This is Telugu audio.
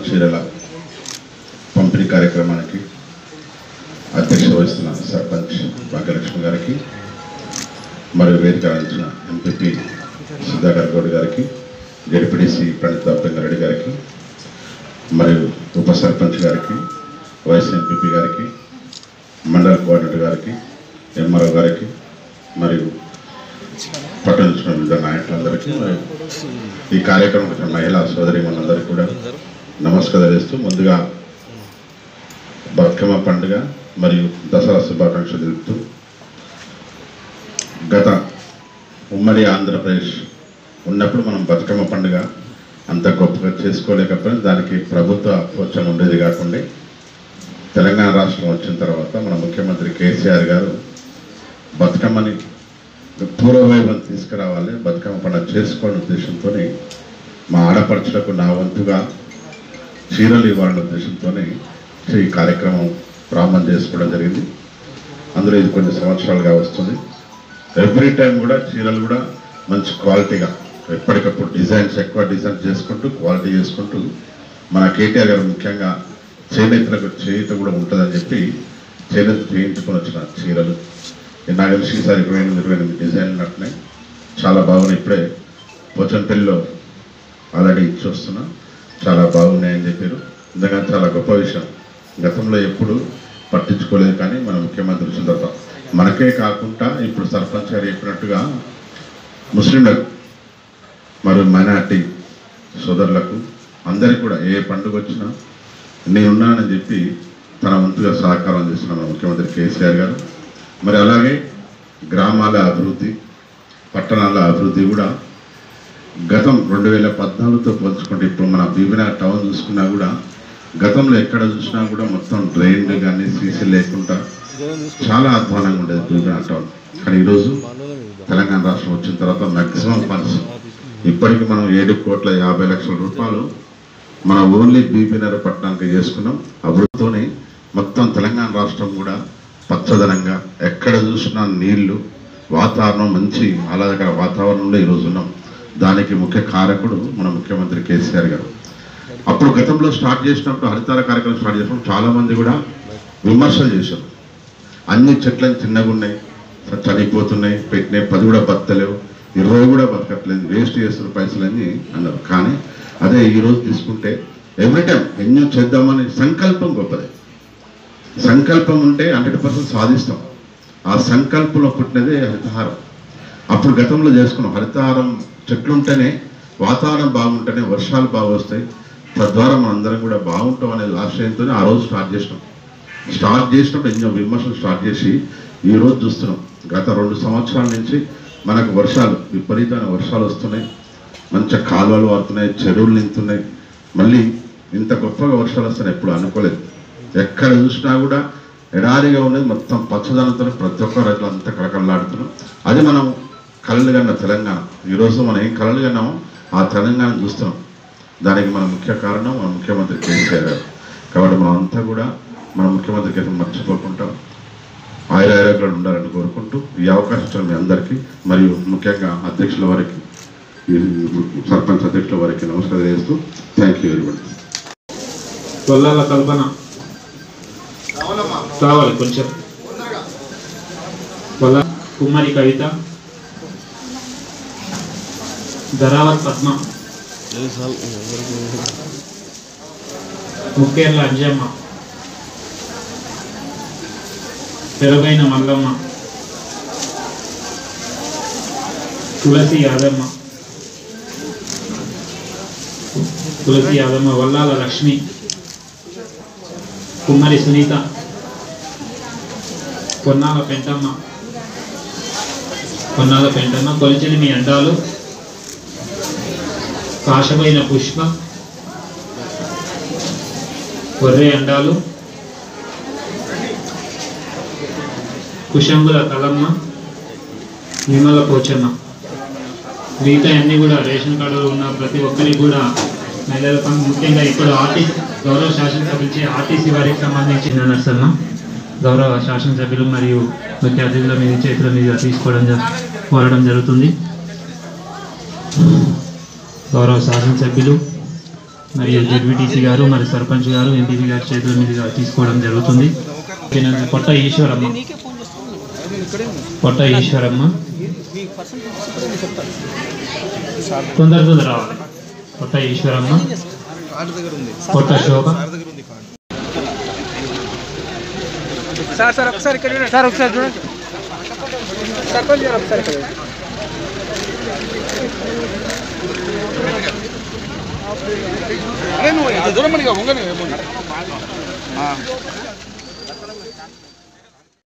చీరల పంపిణీ కార్యక్రమానికి అధ్యక్ష వహిస్తున్న సర్పంచ్ భాగ్యలక్ష్మి గారికి మరియు వేదిక అందించిన ఎంపీపీ సుధాకర్ గౌడ్ గారికి జడ్పీడీసీ ప్రణిత పెంగారెడ్డి గారికి మరియు ఉప సర్పంచ్ గారికి వైస్ ఎంపీపీ గారికి మండల కోఆర్డినేటర్ గారికి ఎంఆర్ఓ గారికి మరియు పట్టణించిన వివిధ నాయకులందరికీ మరియు ఈ కార్యక్రమం వచ్చిన మహిళా సోదరి మనందరికీ కూడా నమస్కారం చేస్తూ ముందుగా బతుకమ్మ పండుగ మరియు దసరా శుభాకాంక్షలు తెలుపుతూ గత ఉమ్మడి ఆంధ్రప్రదేశ్ ఉన్నప్పుడు మనం బతుకమ్మ పండుగ అంత గొప్పగా చేసుకోలేకపోయినా దానికి ప్రభుత్వ ప్రోత్సాహం ఉండేది కాకుండా తెలంగాణ రాష్ట్రం వచ్చిన తర్వాత మన ముఖ్యమంత్రి కేసీఆర్ గారు బతుకమ్మని పూర్వవైభవం తీసుకురావాలి బతుకమ్మ పండుగ చేసుకోవాలనే ఉద్దేశంతో మా ఆడపడుచులకు నా వంతుగా చీరలు ఇవ్వాలనే ఉద్దేశంతో ఈ కార్యక్రమం ప్రారంభం చేసుకోవడం జరిగింది అందులో ఇది కొన్ని సంవత్సరాలుగా వస్తుంది ఎవ్రీ టైం కూడా చీరలు కూడా మంచి క్వాలిటీగా ఎప్పటికప్పుడు డిజైన్స్ ఎక్కువ డిజైన్ చేసుకుంటూ క్వాలిటీ చేసుకుంటూ మన కేటీఆర్ గారు ముఖ్యంగా చేనేతలకు చేయుత కూడా ఉంటుందని చెప్పి చేనేత చేయించుకొని వచ్చిన చీరలు నాకు తెలిసి ఈసారి ఇరవై ఎనిమిది ఇరవై ఎనిమిది డిజైన్లు నట్టున్నాయి చాలా బాగున్నాయి ఇప్పుడే పోచంపల్లిలో ఆల్రెడీ ఇచ్చి వస్తున్నా చాలా బాగున్నాయని చెప్పారు ఎందుకంటే చాలా గొప్ప విషయం గతంలో ఎప్పుడు పట్టించుకోలేదు కానీ మన ముఖ్యమంత్రి వచ్చిన తర్వాత మనకే కాకుండా ఇప్పుడు సర్పంచ్ గారు చెప్పినట్టుగా ముస్లింలకు మరియు మైనార్టీ సోదరులకు అందరికీ కూడా ఏ పండుగ వచ్చినా నేనున్నానని చెప్పి తన వంతుగా సహకారం చేస్తున్న మన ముఖ్యమంత్రి కేసీఆర్ గారు మరి అలాగే గ్రామాల అభివృద్ధి పట్టణాల అభివృద్ధి కూడా గతం రెండు వేల పద్నాలుగుతో పోల్చుకుంటే ఇప్పుడు మన బీబీనా టౌన్ చూసుకున్నా కూడా గతంలో ఎక్కడ చూసినా కూడా మొత్తం డ్రైన్లు కానీ సీసీ లేకుండా చాలా అధ్వానంగా ఉండేది బీబీనా టౌన్ కానీ ఈరోజు తెలంగాణ రాష్ట్రం వచ్చిన తర్వాత మ్యాక్సిమం ఫండ్స్ ఇప్పటికి మనం ఏడు కోట్ల యాభై లక్షల రూపాయలు మన ఓన్లీ బీబీనగర్ పట్టణానికి చేసుకున్నాం అభివృద్ధితోనే మొత్తం తెలంగాణ రాష్ట్రం కూడా పచ్చదనంగా ఎక్కడ చూసినా నీళ్లు వాతావరణం మంచి ఆహ్లాదకర వాతావరణంలో ఈరోజు ఉన్నాం దానికి ముఖ్య కారకుడు మన ముఖ్యమంత్రి కేసీఆర్ గారు అప్పుడు గతంలో స్టార్ట్ చేసినప్పుడు హరితార కార్యక్రమం స్టార్ట్ చేసినప్పుడు చాలా మంది కూడా విమర్శలు చేశారు అన్ని చెట్లని చిన్నగా ఉన్నాయి చనిపోతున్నాయి పెట్టినాయి పది కూడా బతలేవు ఇరవై కూడా బతకట్లేదు వేస్ట్ చేస్తున్న పైసలని అన్నారు కానీ అదే ఈరోజు తీసుకుంటే ఎవ్రీ టైం ఎన్నో చేద్దామని సంకల్పం గొప్పది సంకల్పం ఉంటే హండ్రెడ్ పర్సెంట్ సాధిస్తాం ఆ సంకల్పంలో పుట్టినదే హరితహారం అప్పుడు గతంలో చేసుకున్నాం హరితహారం చెట్లు ఉంటేనే వాతావరణం బాగుంటేనే వర్షాలు బాగా వస్తాయి తద్వారా మనం అందరం కూడా బాగుంటాం అనే ఆశయంతోనే ఆ రోజు స్టార్ట్ చేసినాం స్టార్ట్ చేసినప్పుడు ఎన్నో విమర్శలు స్టార్ట్ చేసి ఈ రోజు చూస్తున్నాం గత రెండు సంవత్సరాల నుంచి మనకు వర్షాలు విపరీతమైన వర్షాలు వస్తున్నాయి మంచిగా కాలువలు వాడుతున్నాయి చెరువులు నింతున్నాయి మళ్ళీ ఇంత గొప్పగా వర్షాలు వస్తాయని ఎప్పుడు అనుకోలేదు ఎక్కడ చూసినా కూడా ఎడారిగా ఉన్నది మొత్తం పచ్చదనంతో ప్రతి ఒక్క రైతులు అంతా కళకళలాడుతున్నాం అది మనం కళలు కన్న తెలంగాణ ఈరోజు మనం ఏం కళలు కన్నామో ఆ తెలంగాణ చూస్తున్నాం దానికి మన ముఖ్య కారణం మన ముఖ్యమంత్రి కేసీఆర్ గారు కాబట్టి మనం అంతా కూడా మన ముఖ్యమంత్రి కేసీఆర్ మర్చిపోకుండా ఆయుర ఆరోగ్యాలు ఉండాలని కోరుకుంటూ ఈ అవకాశం ఇచ్చిన మీ అందరికీ మరియు ముఖ్యంగా అధ్యక్షుల వారికి ఈ సర్పంచ్ అధ్యక్షుల వారికి నమస్కారం చేస్తూ థ్యాంక్ యూ వెరీ మచ్ గొల్లాల కల్పన కావాలి కొంచెం గొల్ల కుమ్మరి కవిత ధరావత్ పద్మ ముక్కేర్ల అంజమ్మ పెరుగైన మల్లమ్మ తులసి యాదమ్మ తులసి యాదమ్మ వల్లాల లక్ష్మి కుమ్మరి సునీత కొన్నాల పెంటమ్మ కొన్నాల పెంటమ్మ కొలిచిన మీ అండాలు కాశమైన పుష్ప కొర్రె అండాలు కుశంబుల కలమ్మ విమల పోచమ్మ మిగతా అన్ని కూడా రేషన్ కార్డులో ఉన్న ప్రతి ఒక్కరికి కూడా మహిళల పం- ముఖ్యంగా ఇప్పుడు ఆర్టీసీ గౌరవ శాసనసభ్యులచే ఆర్టీసీ వారికి సంబంధించిన నర్సమ్మ గౌరవ శాసనసభ్యులు మరియు ముఖ్య అతిథుల మీద చేతుల మీద తీసుకోవడం జ- కోరడం జరుగుతుంది గౌరవ శాసనసభ్యులు మరియు జెడ్బిటీసీ గారు మరి సర్పంచ్ గారు ఎంపీపీ గారి చేతుల మీదుగా తీసుకోవడం జరుగుతుంది దీని పొట్ట ఈశ్వరమ్మ పొట్ట ఈశ్వరమ్మ తొందర తొందర రావాలి పొట్ట ఈశ్వరమ్మ పొట్ట శోభ సార్ సార్ ఒకసారి ఇక్కడ చూడండి సార్ ఒకసారి చూడండి సర్పంచ్ గారు ఒకసారి ఇక్కడ చూడండి. అరే నువ్వు ఇది దూరం పడిగా వంగని